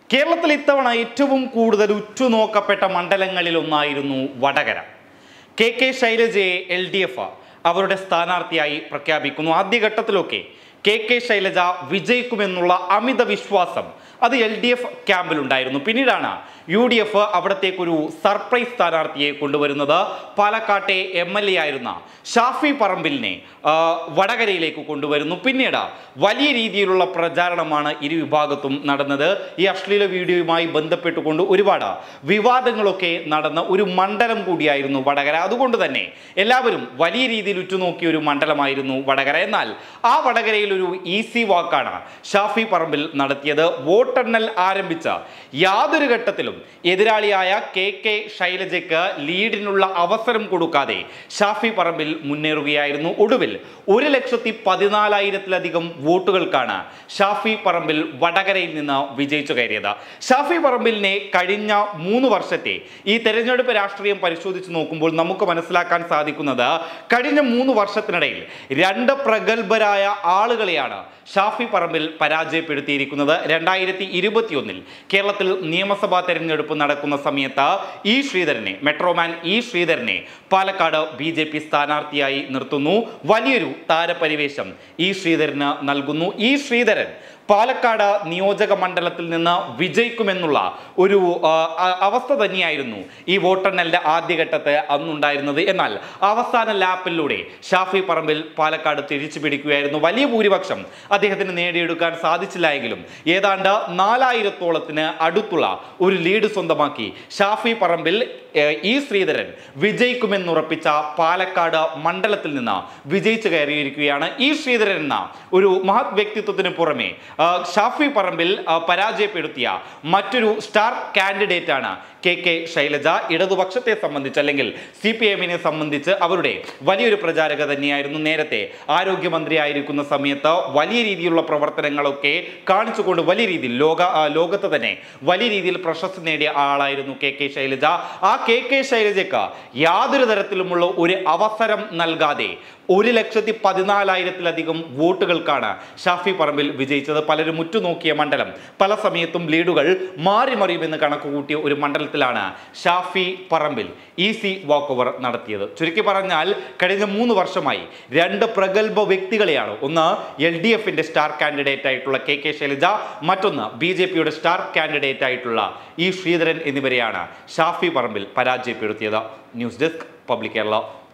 കേരളത്തിൽ ഇത്തവണ ഏറ്റവും കൂടുതൽ ഉറ്റുനോക്കപ്പെട്ട മണ്ഡലങ്ങളിൽ ഒന്നായിരുന്നു വടകര കെ കെ ശൈലജയെ എൽ ഡി എഫ് അവരുടെ സ്ഥാനാർത്ഥിയായി പ്രഖ്യാപിക്കുന്നു ആദ്യഘട്ടത്തിലൊക്കെ കെ കെ ശൈലജ വിജയിക്കുമെന്നുള്ള അമിത വിശ്വാസം അത് എൽ ഡി എഫ് ക്യാമ്പിലുണ്ടായിരുന്നു പിന്നീടാണ് യു ഡി എഫ് അവിടത്തേക്കൊരു സർപ്രൈസ് സ്ഥാനാർത്ഥിയെ കൊണ്ടുവരുന്നത് പാലക്കാട്ടെ എം എൽ എ ആയിരുന്ന ഷാഫി പറമ്പിലിനെ ആ, വടകരയിലേക്ക് കൊണ്ടുവരുന്നു പിന്നീട് വലിയ രീതിയിലുള്ള പ്രചാരണമാണ് ഇരു വിഭാഗത്തും നടന്നത് ഈ അശ്ലീല വീഡിയോയുമായി ബന്ധപ്പെട്ടുകൊണ്ട് ഒരുപാട് വിവാദങ്ങളൊക്കെ നടന്ന ഒരു മണ്ഡലം കൂടിയായിരുന്നു വടകര അതുകൊണ്ട് തന്നെ എല്ലാവരും വലിയ രീതിയിൽ ഉറ്റുനോക്കിയ ഒരു മണ്ഡലമായിരുന്നു വടകര എന്നാൽ ആ വടകരയിൽ ഒരു ഈസി വാക്കാണ് ഷാഫി പറമ്പിൽ നടത്തിയത് വോട്ടെണ്ണൽ ആരംഭിച്ച യാതൊരു ഘട്ടത്തിലും എതിരാളിയായ കെ കെ ശൈലജയ്ക്ക് ലീഡിനുള്ള അവസരം കൊടുക്കാതെ ഷാഫി പറമ്പിൽ മുന്നേറുകയായിരുന്നു ഒടുവിൽ ഒരു ലക്ഷത്തി പതിനാലായിരത്തിലധികം വോട്ടുകൾക്കാണ് ഷാഫി പറമ്പിൽ വടകരയിൽ നിന്ന് വിജയിച്ചു കയറിയത് ഷാഫി പറമ്പിലിനെ കഴിഞ്ഞ മൂന്ന് വർഷത്തെ ഈ തെരഞ്ഞെടുപ്പ് രാഷ്ട്രീയം പരിശോധിച്ച് നോക്കുമ്പോൾ നമുക്ക് മനസ്സിലാക്കാൻ സാധിക്കുന്നത് കഴിഞ്ഞ മൂന്ന് വർഷത്തിനിടയിൽ രണ്ട് പ്രഗത്ഭരായ ആളുകളെയാണ് ഷാഫി പറമ്പിൽ പരാജയപ്പെടുത്തിയിരിക്കുന്നത് രണ്ടായിരത്തി ഇരുപത്തിയൊന്നിൽ കേരളത്തിൽ നിയമസഭാ തെരഞ്ഞെടുപ്പ് നടക്കുന്ന സമയത്ത് ഇ ശ്രീധരനെ മെട്രോമാൻ ഇ ശ്രീധരനെ പാലക്കാട് ബി ജെ പി സ്ഥാനാർത്ഥിയായി നിർത്തുന്നു വലിയൊരു താരപരിവേശം ഇ ശ്രീധരന് നൽകുന്നു ഇ ശ്രീധരൻ പാലക്കാട് നിയോജക മണ്ഡലത്തിൽ നിന്ന് വിജയിക്കുമെന്നുള്ള ഒരു ആ, അ- അവസ്ഥ തന്നെയായിരുന്നു ഈ വോട്ടെണ്ണലിന്റെ ആദ്യഘട്ടത്തെ അന്നുണ്ടായിരുന്നത് എന്നാൽ അവസാന ലാപ്പിലൂടെ ഷാഫി പറമ്പിൽ പാലക്കാട് തിരിച്ചു പിടിക്കുകയായിരുന്നു വലിയ ഭൂരിപക്ഷം അദ്ദേഹത്തിന് നേടിയെടുക്കാൻ സാധിച്ചില്ല എങ്കിലും ഏതാണ്ട് നാലായിരത്തോളത്തിന് അടുത്തുള്ള ഒരു ലീഡ് സ്വന്തമാക്കി ഷാഫി പറമ്പിൽ ഏർ, ഇ ശ്രീധരൻ വിജയിക്കുമെന്നുറപ്പിച്ച പാലക്കാട് മണ്ഡലത്തിൽ നിന്ന് വിജയിച്ചു കയറിയിരിക്കുകയാണ് ഈ ശ്രീധരൻ എന്ന ഒരു മഹത് വ്യക്തിത്വത്തിന് പുറമെ ആ, ഷാഫി പറമ്പിൽ ആ, പരാജയപ്പെടുത്തിയ മറ്റൊരു സ്റ്റാർ കാൻഡിഡേറ്റ് ആണ് കെ കെ ശൈലജ ഇടതുപക്ഷത്തെ സംബന്ധിച്ച് അല്ലെങ്കിൽ സി പി എമ്മിനെ സംബന്ധിച്ച് അവരുടെ വലിയൊരു പ്രചാരക തന്നെയായിരുന്നു നേരത്തെ ആരോഗ്യമന്ത്രിയായിരിക്കുന്ന സമയത്ത് വലിയ രീതിയിലുള്ള പ്രവർത്തനങ്ങളൊക്കെ കാണിച്ചുകൊണ്ട് വലിയ രീതിയിൽ ലോക ആ, ലോകത്ത് തന്നെ വലിയ രീതിയിൽ പ്രശസ്തി നേടിയ ആളായിരുന്നു കെ കെ ശൈലജ ആ കെ കെ ശൈലജയ്ക്ക് യാതൊരു തരത്തിലുമുള്ള ഒരു അവസരം നൽകാതെ ഒരു ലക്ഷത്തി പതിനാലായിരത്തിലധികം വോട്ടുകൾക്കാണ് ഷാഫി പറമ്പിൽ വിജയിച്ചത് പലരും ഉറ്റുനോക്കിയ മണ്ഡലം പല സമയത്തും ലീഡുകൾ മാറി മറിയുമെന്ന് കണക്ക് കൂട്ടിയ ഒരു മണ്ഡലത്തിലാണ് Shafi Parambil easy walkover നടത്തിയത് ചുരുക്കി പറഞ്ഞാൽ കഴിഞ്ഞ മൂന്ന് വർഷമായി രണ്ട് പ്രഗത്ഭ വ്യക്തികളെയാണ് ഒന്ന് എൽ ഡി എഫിന്റെ സ്റ്റാർ കാൻഡിഡേറ്റ് ആയിട്ടുള്ള കെ കെ ശൈലജ മറ്റൊന്ന് ബി ജെ പിയുടെ സ്റ്റാർ കാൻഡിഡേറ്റ് ആയിട്ടുള്ള ഇ ശ്രീധരൻ എന്നിവരെയാണ് ഷാഫി പറമ്പിൽ പരാജയപ്പെടുത്തിയത് ന്യൂസ് ഡെസ്ക് പബ്ലിക് കേരള